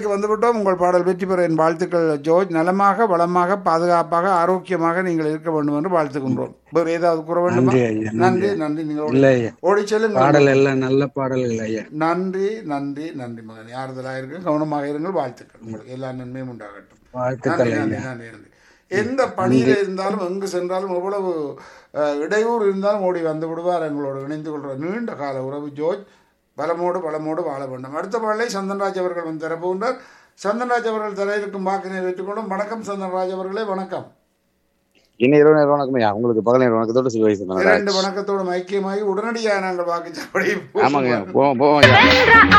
வந்துவிட்டோம் உங்கள் பாடல் வெற்றி பெற என் வாழ்த்துக்கள் ஜோர்ஜ் நலமாக வளமாக பாதுகாப்பாக ஆரோக்கியமாக நீங்கள் இருக்க வேண்டும் என்று வாழ்த்துகின்றோம் வேறு ஏதாவது கூற வேண்டுமா நன்றி ஐயா நன்றி நன்றி நீங்கள் ஓடி- இல்ல ஐயா ஓடி செல்லுங்கள் பாடல் எல்லாம் நல்ல பாடல்கள் ஐயா நன்றி நன்றி நன்றி மகன் ஆறுதலாக இருங்கள் கவனமாக இருங்கள் வாழ்த்துக்கள் உங்களுக்கு எல்லா நன்மையும் உண்டாகட்டும் வாழ்த்துக்கள் நன்றி, ஐயா நன்றி, நன்றி, நன்றி. எந்த பணியில இருந்தாலும் எங்கு சென்றாலும் எவ்வளவு அஹ், இடையூறு இருந்தாலும் ஓடி வந்து விடுவார் எங்களோடு இணைந்து கொள்ற நீண்ட கால உறவு ஜோர்ஜ் பலமோடு பலமோடு வாழ வேண்டும் அடுத்த பாடலை சந்தன்ராஜ் அவர்கள் வந்து தரப்போகின்றார் சந்தன்ராஜ் அவர்கள் தர இருக்கும் வாக்கினை வைத்துக்கொண்டும் வணக்கம் சந்தன்ராஜ் அவர்களே வணக்கம் இன்னும் இரவு நேரம் வணக்கம் ஐயா உங்களுக்கு பகல் நேரம் வணக்கத்தோட சிவ வயசு இரண்டு வணக்கத்தோடு ஐக்கியமாகி உடனடியாக நாங்கள் வாக்குச்சாவடி ஆமாங்க போவோம் போவோம் ஐயா வென்ற